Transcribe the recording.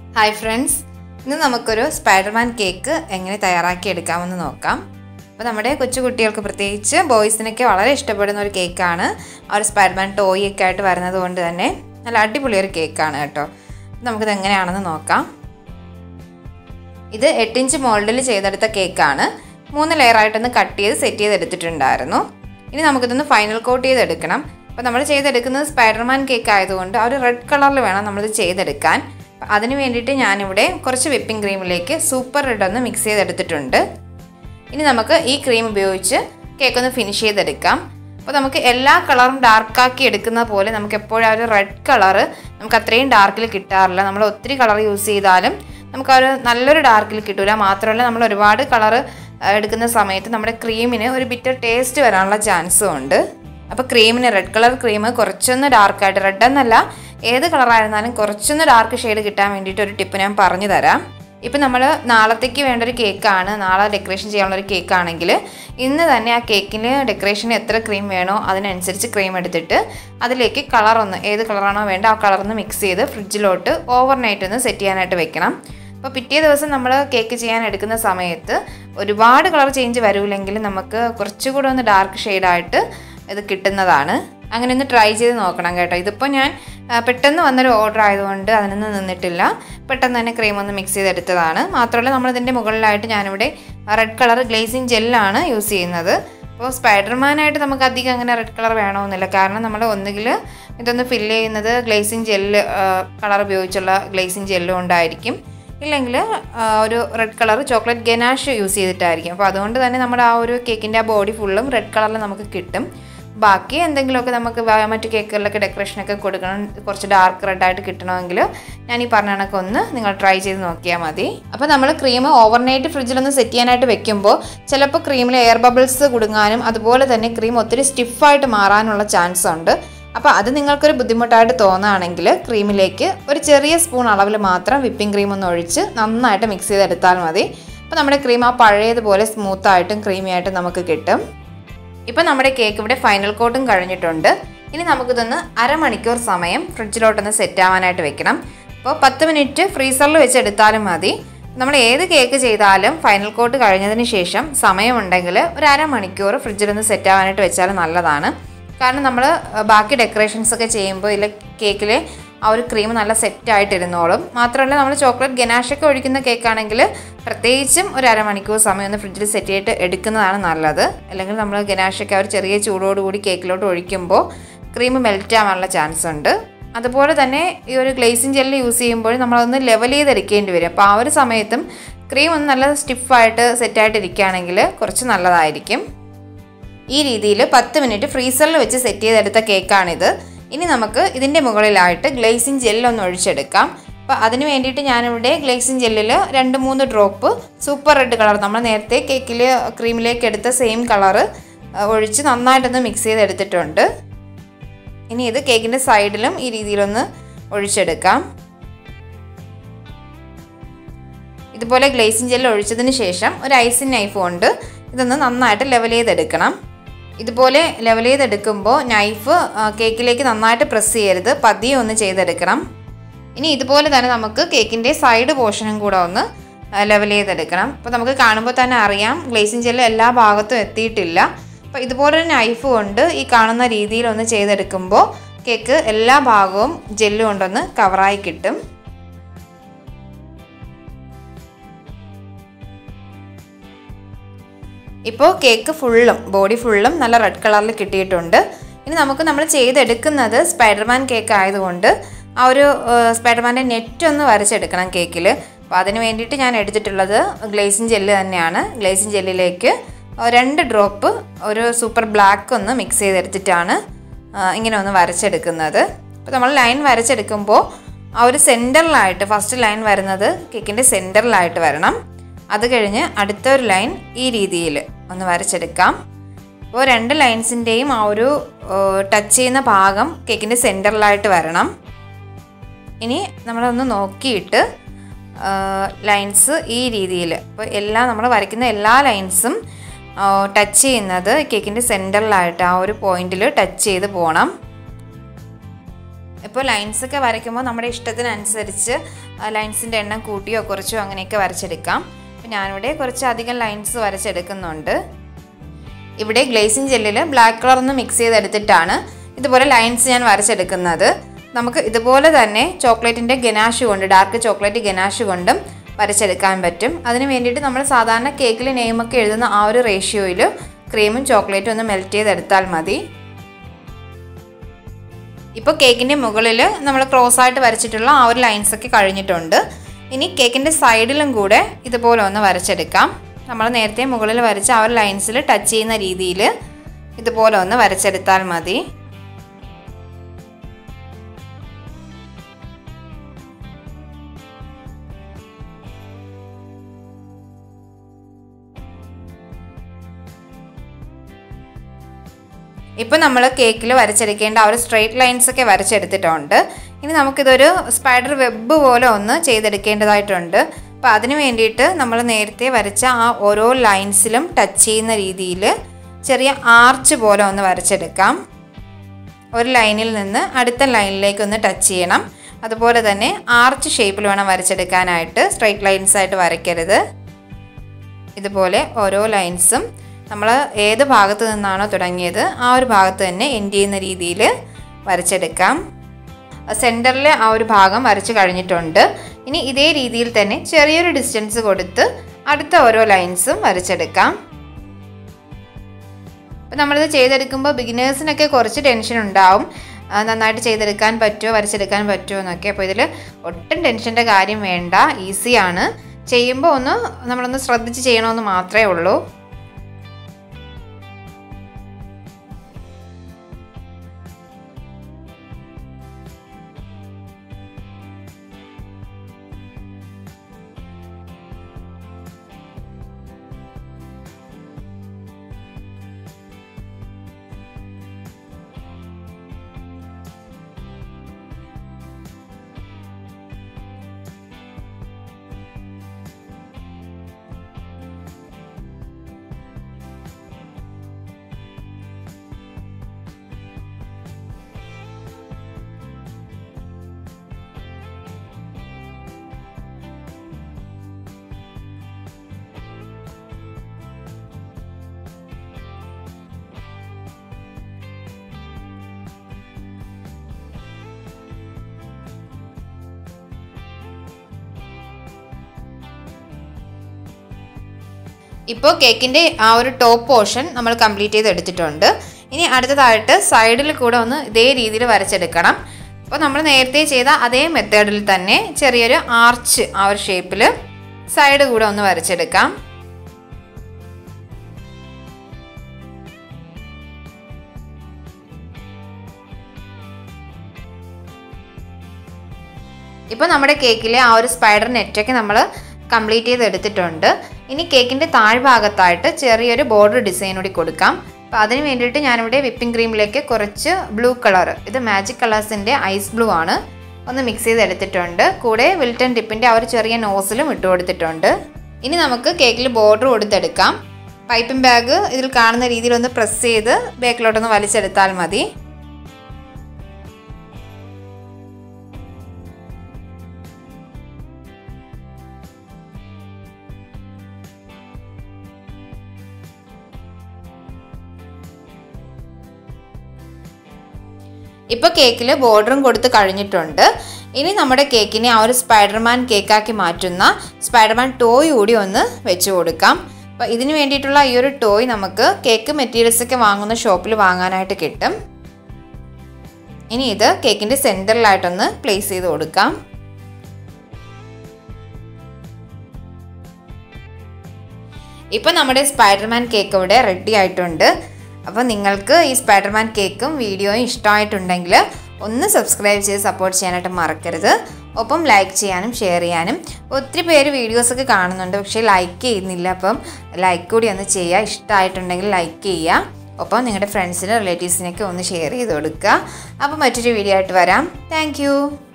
hi friends ഇന്ന് നമുക്കൊരു Spiderman cake എങ്ങനെ തയ്യാറാക്കി എടുക്കാമെന്ന് നോക്കാം അപ്പോൾ നമ്മുടെ കൊച്ചു കുട്ടികൾക്ക് പ്രത്യേകിച്ച് ബോയ്സിനൊക്കെ വളരെ ഇഷ്ടപ്പെടുന്ന ഒരു കേക്കാണ് ആ ഒരു സ്പൈഡർമാൻ ടോയ് ഒക്കെ ആയിട്ട് വരുന്നത് കൊണ്ട് തന്നെ നല്ല അടിപൊളി ഒരു കേക്കാണ് കേട്ടോ നമുക്കിത് എങ്ങനെയാണെന്ന് നോക്കാം ഇത് എട്ടിഞ്ച് മോൾഡിൽ ചെയ്തെടുത്ത കേക്കാണ് മൂന്ന് ലെയറായിട്ടൊന്ന് കട്ട് ചെയ്ത് സെറ്റ് ചെയ്തെടുത്തിട്ടുണ്ടായിരുന്നു ഇനി നമുക്കിതൊന്ന് ഫൈനൽ കോട്ട് ചെയ്തെടുക്കണം അപ്പോൾ നമ്മൾ ചെയ്തെടുക്കുന്നത് സ്പൈഡർമാൻ കേക്ക് ആയതുകൊണ്ട് ആ ഒരു റെഡ് കളറിൽ വേണം നമ്മളിത് ചെയ്തെടുക്കാൻ അപ്പം അതിന് വേണ്ടിയിട്ട് ഞാനിവിടെ കുറച്ച് വിപ്പിംഗ് ക്രീമിലേക്ക് സൂപ്പർ റെഡ് ഒന്ന് മിക്സ് ചെയ്തെടുത്തിട്ടുണ്ട് ഇനി നമുക്ക് ഈ ക്രീം ഉപയോഗിച്ച് കേക്ക് ഒന്ന് ഫിനിഷ് ചെയ്തെടുക്കാം അപ്പോൾ നമുക്ക് എല്ലാ കളറും ഡാർക്കാക്കി എടുക്കുന്ന പോലെ നമുക്ക് എപ്പോഴും ആ ഒരു റെഡ് കളറ് നമുക്ക് അത്രയും ഡാർക്കിൽ കിട്ടാറില്ല നമ്മൾ ഒത്തിരി കളർ യൂസ് ചെയ്താലും നമുക്ക് ആ ഒരു നല്ലൊരു ഡാർക്കിൽ കിട്ടില്ല മാത്രമല്ല നമ്മൾ ഒരുപാട് കളറ് എടുക്കുന്ന സമയത്ത് നമ്മുടെ ക്രീമിന് ഒരു ബിറ്റർ ടേസ്റ്റ് വരാനുള്ള ചാൻസും ഉണ്ട് അപ്പോൾ ക്രീമിന് റെഡ് കളർ ക്രീം കുറച്ചൊന്ന് ഡാർക്കായിട്ട് റെഡ് എന്നല്ല ഏത് കളറായിരുന്നാലും കുറച്ചൊന്ന് ഡാർക്ക് ഷെയ്ഡ് കിട്ടാൻ വേണ്ടിയിട്ട് ഒരു ടിപ്പ് ഞാൻ പറഞ്ഞു തരാം ഇപ്പം നമ്മൾ നാളത്തേക്ക് വേണ്ട ഒരു കേക്കാണ് നാളെ ഡെക്കറേഷൻ ചെയ്യാനുള്ള ഒരു കേക്കാണെങ്കിൽ ഇന്ന് തന്നെ ആ കേക്കിന് ഡെക്കറേഷന് എത്ര ക്രീം വേണോ അതിനനുസരിച്ച് ക്രീം എടുത്തിട്ട് അതിലേക്ക് കളറൊന്ന് ഏത് കളറാണോ വേണ്ട ആ കളറൊന്ന് മിക്സ് ചെയ്ത് ഫ്രിഡ്ജിലോട്ട് ഓവർനൈറ്റ് ഒന്ന് സെറ്റ് ചെയ്യാനായിട്ട് വെക്കണം അപ്പോൾ പിറ്റേ ദിവസം നമ്മൾ കേക്ക് ചെയ്യാൻ എടുക്കുന്ന സമയത്ത് ഒരുപാട് കളർ ചേഞ്ച് വരൂലെങ്കിൽ നമുക്ക് കുറച്ചുകൂടെ ഒന്ന് ഡാർക്ക് ഷെയ്ഡായിട്ട് ഇത് കിട്ടുന്നതാണ് അങ്ങനെ ഒന്ന് ട്രൈ ചെയ്ത് നോക്കണം കേട്ടോ ഇതിപ്പോൾ ഞാൻ പെട്ടെന്ന് വന്നൊരു ഓർഡർ ആയതുകൊണ്ട് അതിനൊന്നും നിന്നിട്ടില്ല പെട്ടെന്ന് തന്നെ ക്രീം ഒന്ന് മിക്സ് ചെയ്തെടുത്തതാണ് മാത്രമല്ല നമ്മളിതിൻ്റെ മുകളിലായിട്ട് ഞാനിവിടെ റെഡ് കളർ ഗ്ലേസിങ് ജെല്ലാണ് യൂസ് ചെയ്യുന്നത് അപ്പോൾ സ്പൈഡർമാനായിട്ട് നമുക്ക് അധികം അങ്ങനെ റെഡ് കളർ വേണമെന്നില്ല കാരണം നമ്മൾ ഒന്നുകിൽ ഇതൊന്ന് ഫില്ല് ചെയ്യുന്നത് ഗ്ലേസിങ് ജെല്ല് കളർ ഉപയോഗിച്ചുള്ള ഗ്ലേസിങ് ജെല്ലും ഉണ്ടായിരിക്കും ഇല്ലെങ്കിൽ ഒരു red colour chocolate ganache use ചെയ്തിട്ടായിരിക്കും അപ്പോൾ അതുകൊണ്ട് തന്നെ നമ്മുടെ ആ ഒരു കേക്കിൻ്റെ ആ ബോഡി ഫുള്ളും റെഡ് കളറിൽ നമുക്ക് കിട്ടും ബാക്കി എന്തെങ്കിലുമൊക്കെ നമുക്ക് മറ്റു കേക്കുകളിലൊക്കെ ഡെക്കറേഷനൊക്കെ കൊടുക്കണം കുറച്ച് ഡാർക്ക് റെഡായിട്ട് കിട്ടണമെങ്കിൽ ഞാൻ ഈ പറഞ്ഞ കണക്ക് ഒന്ന് നിങ്ങൾ ട്രൈ ചെയ്ത് നോക്കിയാൽ മതി അപ്പോൾ നമ്മൾ ക്രീം ഓവർനൈറ്റ് ഫ്രിഡ്ജിലൊന്ന് സെറ്റ് ചെയ്യാനായിട്ട് വെക്കുമ്പോൾ ചിലപ്പോൾ ക്രീമിൽ എയർ ബബിൾസ് കുടുങ്ങാനും അതുപോലെ തന്നെ ക്രീം ഒത്തിരി സ്റ്റിഫായിട്ട് മാറാനുള്ള ചാൻസ് ഉണ്ട് അപ്പോൾ അത് നിങ്ങൾക്കൊരു ബുദ്ധിമുട്ടായിട്ട് തോന്നുകയാണെങ്കിൽ ക്രീമിലേക്ക് ഒരു ചെറിയ സ്പൂൺ അളവിൽ മാത്രം വിപ്പിംഗ് ക്രീം ഒന്ന് ഒഴിച്ച് നന്നായിട്ട് മിക്സ് ചെയ്തെടുത്താൽ മതി അപ്പോൾ നമ്മുടെ ക്രീം ആ പഴയതുപോലെ സ്മൂത്തായിട്ടും ക്രീമി ആയിട്ടും നമുക്ക് കിട്ടും ഇപ്പോൾ നമ്മുടെ കേക്ക് ഇവിടെ ഫൈനൽ കോട്ടും കഴിഞ്ഞിട്ടുണ്ട് ഇനി നമുക്കിതൊന്ന് അരമണിക്കൂർ സമയം ഫ്രിഡ്ജിലോട്ടൊന്ന് സെറ്റ് ആവാനായിട്ട് വെക്കണം അപ്പോൾ പത്ത് മിനിറ്റ് ഫ്രീസറിൽ വെച്ച് എടുത്താലും മതി നമ്മൾ ഏത് കേക്ക് ചെയ്താലും ഫൈനൽ കോട്ട് കഴിഞ്ഞതിന് ശേഷം സമയമുണ്ടെങ്കിൽ ഒരു അരമണിക്കൂർ ഫ്രിഡ്ജിലൊന്ന് സെറ്റ് ആവാനായിട്ട് വെച്ചാൽ നല്ലതാണ് കാരണം നമ്മൾ ബാക്കി ഡെക്കറേഷൻസ് ഒക്കെ ചെയ്യുമ്പോൾ ഇതിൽ കേക്കിൽ ആ ഒരു ക്രീം നല്ല സെറ്റായിട്ടിരുന്നോളും മാത്രമല്ല നമ്മൾ ചോക്ലേറ്റ് ഗനാഷൊക്കെ ഒഴിക്കുന്ന കേക്കാണെങ്കിൽ പ്രത്യേകിച്ചും ഒരു അരമണിക്കൂർ സമയം ഒന്ന് ഫ്രിഡ്ജിൽ സെറ്റ് ചെയ്തിട്ട് എടുക്കുന്നതാണ് നല്ലത് അല്ലെങ്കിൽ നമ്മൾ ഗനാഷൊക്കെ ആ ഒരു ചെറിയ ചൂടോടുകൂടി കേക്കിലോട്ട് ഒഴിക്കുമ്പോൾ ക്രീം മെൽറ്റ് ആവാനുള്ള ചാൻസ് ഉണ്ട് അതുപോലെ തന്നെ ഈ ഒരു ഗ്ലേസിങ് ജെല്ല് യൂസ് ചെയ്യുമ്പോൾ നമ്മളതൊന്ന് ലെവൽ ചെയ്തെടുക്കേണ്ടി വരും അപ്പോൾ ആ ഒരു സമയത്തും ക്രീം ഒന്ന് നല്ല സ്റ്റിഫായിട്ട് സെറ്റായിട്ട് ഇരിക്കുകയാണെങ്കിൽ കുറച്ച് നല്ലതായിരിക്കും ഈ രീതിയിൽ പത്ത് മിനിറ്റ് ഫ്രീസറിൽ വെച്ച് സെറ്റ് ചെയ്തെടുത്ത കേക്കാണിത് ഇനി നമുക്ക് ഇതിൻ്റെ മുകളിലായിട്ട് ഗ്ലേസിങ് ജെല്ലൊന്ന് ഒഴിച്ചെടുക്കാം അപ്പോൾ അതിന് വേണ്ടിയിട്ട് ഞാനിവിടെ ഗ്ലേസിങ് ജെല്ലിൽ രണ്ട് മൂന്ന് ഡ്രോപ്പ് സൂപ്പർ റെഡ് കളർ നമ്മൾ നേരത്തെ കേക്കിൽ ക്രീമിലേക്ക് എടുത്ത സെയിം കളറ് ഒഴിച്ച് നന്നായിട്ടൊന്ന് മിക്സ് ചെയ്തെടുത്തിട്ടുണ്ട് ഇനി ഇത് കേക്കിൻ്റെ സൈഡിലും ഈ രീതിയിലൊന്ന് ഒഴിച്ചെടുക്കാം ഇതുപോലെ ഗ്ലേസിങ് ജെല്ല് ഒഴിച്ചതിന് ശേഷം ഒരു ഐസിങ് നൈഫ് കൊണ്ട് ഇതൊന്ന് നന്നായിട്ട് ലെവൽ ചെയ്തെടുക്കണം ഇതുപോലെ ലെവൽ ചെയ്തെടുക്കുമ്പോൾ നൈഫ് കേക്കിലേക്ക് നന്നായിട്ട് പ്രസ് ചെയ്യരുത് പതിയെ ഒന്ന് ചെയ്തെടുക്കണം ഇനി ഇതുപോലെ തന്നെ നമുക്ക് കേക്കിൻ്റെ സൈഡ് പോർഷനും കൂടെ ഒന്ന് ലെവൽ ചെയ്തെടുക്കണം അപ്പോൾ നമുക്ക് കാണുമ്പോൾ തന്നെ അറിയാം ഗ്ലേസിങ് ജെല്ല് എല്ലാ ഭാഗത്തും എത്തിയിട്ടില്ല അപ്പോൾ ഇതുപോലൊരു നൈഫ് കൊണ്ട് ഈ കാണുന്ന രീതിയിൽ ഒന്ന് ചെയ്തെടുക്കുമ്പോൾ കേക്ക് എല്ലാ ഭാഗവും ജെല്ല് കൊണ്ടൊന്ന് കവറായി കിട്ടും ഇപ്പോൾ കേക്ക് ഫുള്ളും ബോഡി ഫുള്ളും നല്ല റെഡ് കളറിൽ കിട്ടിയിട്ടുണ്ട് ഇനി നമുക്ക് നമ്മൾ ചെയ്തെടുക്കുന്നത് സ്പൈഡർമാൻ കേക്ക് ആയതുകൊണ്ട് ആ ഒരു സ്പൈഡർമാൻ്റെ നെറ്റ് ഒന്ന് വരച്ചെടുക്കണം കേക്കിൽ അപ്പോൾ അതിന് വേണ്ടിയിട്ട് ഞാൻ എടുത്തിട്ടുള്ളത് ഗ്ലേസിങ് ജെല്ല് തന്നെയാണ് ഗ്ലേസിങ് ജെല്ലിലേക്ക് രണ്ട് ഡ്രോപ്പ് ഒരു സൂപ്പർ ബ്ലാക്ക് ഒന്ന് മിക്സ് ചെയ്തെടുത്തിട്ടാണ് ഇങ്ങനെ ഒന്ന് വരച്ചെടുക്കുന്നത് അപ്പോൾ നമ്മൾ ലൈൻ വരച്ചെടുക്കുമ്പോൾ ആ ഒരു സെൻറ്ററിലായിട്ട് ഫസ്റ്റ് ലൈൻ വരുന്നത് കേക്കിൻ്റെ സെൻറ്ററിലായിട്ട് വരണം അത് കഴിഞ്ഞ് അടുത്ത ഒരു ലൈൻ ഈ രീതിയിൽ ഒന്ന് വരച്ചെടുക്കാം അപ്പോൾ രണ്ട് ലൈൻസിൻ്റെയും ആ ഒരു ടച്ച് ചെയ്യുന്ന ഭാഗം കേക്കിൻ്റെ സെൻറ്ററിലായിട്ട് വരണം ഇനി നമ്മളൊന്ന് നോക്കിയിട്ട് ലൈൻസ് ഈ രീതിയിൽ അപ്പോൾ എല്ലാ നമ്മൾ വരയ്ക്കുന്ന എല്ലാ ലൈൻസും ടച്ച് ചെയ്യുന്നത് കേക്കിൻ്റെ സെൻറ്ററിലായിട്ട് ആ ഒരു പോയിന്റിൽ ടച്ച് ചെയ്ത് പോകണം ഇപ്പോൾ ലൈൻസ് ഒക്കെ വരയ്ക്കുമ്പോൾ നമ്മുടെ ഇഷ്ടത്തിനനുസരിച്ച് ലൈൻസിൻ്റെ എണ്ണം കൂട്ടിയോ കുറച്ചോ അങ്ങനെയൊക്കെ വരച്ചെടുക്കാം അപ്പോൾ ഞാനിവിടെ കുറച്ച് അധികം ലൈൻസ് വരച്ചെടുക്കുന്നുണ്ട് ഇവിടെ ഗ്ലേസിങ് ജെല്ലിൽ ബ്ലാക്ക് കളർ ഒന്ന് മിക്സ് ചെയ്തെടുത്തിട്ടാണ് ഇതുപോലെ ലൈൻസ് ഞാൻ വരച്ചെടുക്കുന്നത് നമുക്ക് ഇതുപോലെ തന്നെ ചോക്ലേറ്റിൻ്റെ ഗനാഷ് കൊണ്ട് ഡാർക്ക് ചോക്ലേറ്റ് ഗനാഷ് കൊണ്ടും വരച്ചെടുക്കാൻ പറ്റും അതിന് വേണ്ടിയിട്ട് നമ്മൾ സാധാരണ കേക്കിൽ നെയിമൊക്കെ എഴുതുന്ന ആ ഒരു റേഷ്യോയിൽ ക്രീമും ചോക്ലേറ്റും ഒന്ന് മെൽറ്റ് ചെയ്തെടുത്താൽ മതി ഇപ്പോൾ കേക്കിൻ്റെ മുകളിൽ നമ്മൾ ക്രോസ് ആയിട്ട് വരച്ചിട്ടുള്ള ആ ഒരു ലൈൻസ് ഒക്കെ കഴിഞ്ഞിട്ടുണ്ട് ഇനി കേക്കിൻ്റെ സൈഡിലും കൂടെ ഇതുപോലെ ഒന്ന് വരച്ചെടുക്കാം നമ്മൾ നേരത്തെ മുകളിൽ വരച്ച ആ ഒരു ലൈൻസിൽ ടച്ച് ചെയ്യുന്ന രീതിയിൽ ഇതുപോലെ ഒന്ന് വരച്ചെടുത്താൽ മതി ഇപ്പോൾ നമ്മൾ കേക്കിൽ വരച്ചെടുക്കേണ്ട ആ ഒരു സ്ട്രെയിറ്റ് ലൈൻസ് ഒക്കെ വരച്ചെടുത്തിട്ടുണ്ട് ഇനി നമുക്കിതൊരു സ്പൈഡർ വെബ് പോലെ ഒന്ന് ചെയ്തെടുക്കേണ്ടതായിട്ടുണ്ട് അപ്പോൾ അതിന് വേണ്ടിയിട്ട് നമ്മൾ നേരത്തെ വരച്ച ആ ഓരോ ലൈൻസിലും ടച്ച് ചെയ്യുന്ന രീതിയിൽ ചെറിയ ആർച്ച് പോലെ ഒന്ന് വരച്ചെടുക്കാം ഒരു ലൈനിൽ നിന്ന് അടുത്ത ലൈനിലേക്ക് ഒന്ന് ടച്ച് ചെയ്യണം അതുപോലെ തന്നെ ആർച്ച് ഷേപ്പിൽ വേണം വരച്ചെടുക്കാനായിട്ട് സ്ട്രെയിറ്റ് ലൈൻസ് ആയിട്ട് വരയ്ക്കരുത് ഇതുപോലെ ഓരോ ലൈൻസും നമ്മൾ ഏത് ഭാഗത്ത് നിന്നാണോ തുടങ്ങിയത് ആ ഒരു ഭാഗത്ത് തന്നെ എൻഡ് ചെയ്യുന്ന രീതിയിൽ വരച്ചെടുക്കാം സെൻറ്ററിൽ ആ ഒരു ഭാഗം വരച്ച് കഴിഞ്ഞിട്ടുണ്ട് ഇനി ഇതേ രീതിയിൽ തന്നെ ചെറിയൊരു ഡിസ്റ്റൻസ് കൊടുത്ത് അടുത്ത ഓരോ ലൈൻസും വരച്ചെടുക്കാം അപ്പോൾ നമ്മളിത് ചെയ്തെടുക്കുമ്പോൾ ബിഗിനേഴ്സിനൊക്കെ കുറച്ച് ടെൻഷൻ ഉണ്ടാവും ആ, നന്നായിട്ട് ചെയ്തെടുക്കാൻ പറ്റുമോ വരച്ചെടുക്കാൻ പറ്റുമോ എന്നൊക്കെ അപ്പോൾ ഇതിൽ ഒട്ടും ടെൻഷൻ്റെ കാര്യം വേണ്ട ഈസിയാണ് ചെയ്യുമ്പോൾ ഒന്ന് നമ്മളൊന്ന് ശ്രദ്ധിച്ച് ചെയ്യണമെന്ന് മാത്രമേ ഉള്ളൂ ഇപ്പോൾ കേക്കിൻ്റെ ആ ഒരു ടോപ്പ് പോർഷൻ നമ്മൾ കംപ്ലീറ്റ് ചെയ്ത് എടുത്തിട്ടുണ്ട് ഇനി അടുത്തതായിട്ട് സൈഡിൽ കൂടെ ഒന്ന് ഇതേ രീതിയിൽ വരച്ചെടുക്കണം അപ്പോൾ നമ്മൾ നേരത്തെ ചെയ്ത അതേ മെത്തേഡിൽ തന്നെ ചെറിയൊരു ആർച്ച് ആ ഒരു ഷേപ്പിൽ സൈഡ് കൂടെ ഒന്ന് വരച്ചെടുക്കാം ഇപ്പോൾ നമ്മുടെ കേക്കിലെ ആ ഒരു സ്പൈഡർ നെറ്റൊക്കെ നമ്മൾ കംപ്ലീറ്റ് ചെയ്ത് എടുത്തിട്ടുണ്ട് ഇനി കേക്കിൻ്റെ താഴ്ഭാഗത്തായിട്ട് ചെറിയൊരു ബോർഡർ ഡിസൈൻ കൂടി കൊടുക്കാം അപ്പോൾ അതിന് വേണ്ടിയിട്ട് ഞാനിവിടെ വിപ്പിംഗ് ക്രീമിലേക്ക് കുറച്ച് ബ്ലൂ കളർ ഇത് മാജിക് കളേഴ്സിൻ്റെ ഐസ് ബ്ലൂ ആണ് ഒന്ന് മിക്സ് ചെയ്ത് എടുത്തിട്ടുണ്ട് കൂടെ വിൽട്ടൺ ടിപ്പിൻ്റെ ആ ഒരു ചെറിയ നോസിലും ഇട്ട് കൊടുത്തിട്ടുണ്ട് ഇനി നമുക്ക് കേക്കിൽ ബോർഡർ കൊടുത്തെടുക്കാം പൈപ്പിംഗ് ബാഗ് ഇതിൽ കാണുന്ന രീതിയിൽ ഒന്ന് പ്രസ് ചെയ്ത് ബേക്കിലോട്ടൊന്ന് വലിച്ചെടുത്താൽ മതി ഇപ്പോൾ കേക്കിൽ ബോർഡറും കൊടുത്ത് കഴിഞ്ഞിട്ടുണ്ട് ഇനി നമ്മുടെ കേക്കിനെ ആ ഒരു സ്പൈഡർമാൻ കേക്കാക്കി മാറ്റുന്ന സ്പൈഡർമാൻ ടോയ് കൂടി ഒന്ന് വെച്ച് കൊടുക്കാം അപ്പോൾ ഇതിന് വേണ്ടിയിട്ടുള്ള ഈ ഒരു ടോയ് നമുക്ക് കേക്ക് മെറ്റീരിയൽസ് ഒക്കെ വാങ്ങുന്ന ഷോപ്പിൽ വാങ്ങാനായിട്ട് കിട്ടും ഇനി ഇത് കേക്കിൻ്റെ സെൻറ്ററിലായിട്ടൊന്ന് പ്ലേസ് ചെയ്ത് കൊടുക്കാം ഇപ്പോൾ നമ്മുടെ സ്പൈഡർമാൻ കേക്ക് ഇവിടെ റെഡി ആയിട്ടുണ്ട് അപ്പോൾ നിങ്ങൾക്ക് ഈ സ്പൈഡർമാൻ കേക്കും വീഡിയോയും ഇഷ്ടമായിട്ടുണ്ടെങ്കിൽ ഒന്ന് സബ്സ്ക്രൈബ് ചെയ്ത് സപ്പോർട്ട് ചെയ്യാനായിട്ട് മറക്കരുത് ഒപ്പം ലൈക്ക് ചെയ്യാനും ഷെയർ ചെയ്യാനും ഒത്തിരി പേര് വീഡിയോസൊക്കെ കാണുന്നുണ്ട് പക്ഷേ ലൈക്ക് ചെയ്യുന്നില്ല അപ്പം ലൈക്ക് കൂടി ഒന്ന് ചെയ്യുക ഇഷ്ടമായിട്ടുണ്ടെങ്കിൽ ലൈക്ക് ചെയ്യുക ഒപ്പം നിങ്ങളുടെ ഫ്രണ്ട്സിനും റിലേറ്റീവ്സിനൊക്കെ ഒന്ന് ഷെയർ ചെയ്ത് കൊടുക്കുക അപ്പോൾ മറ്റൊരു വീഡിയോ ആയിട്ട് വരാം താങ്ക്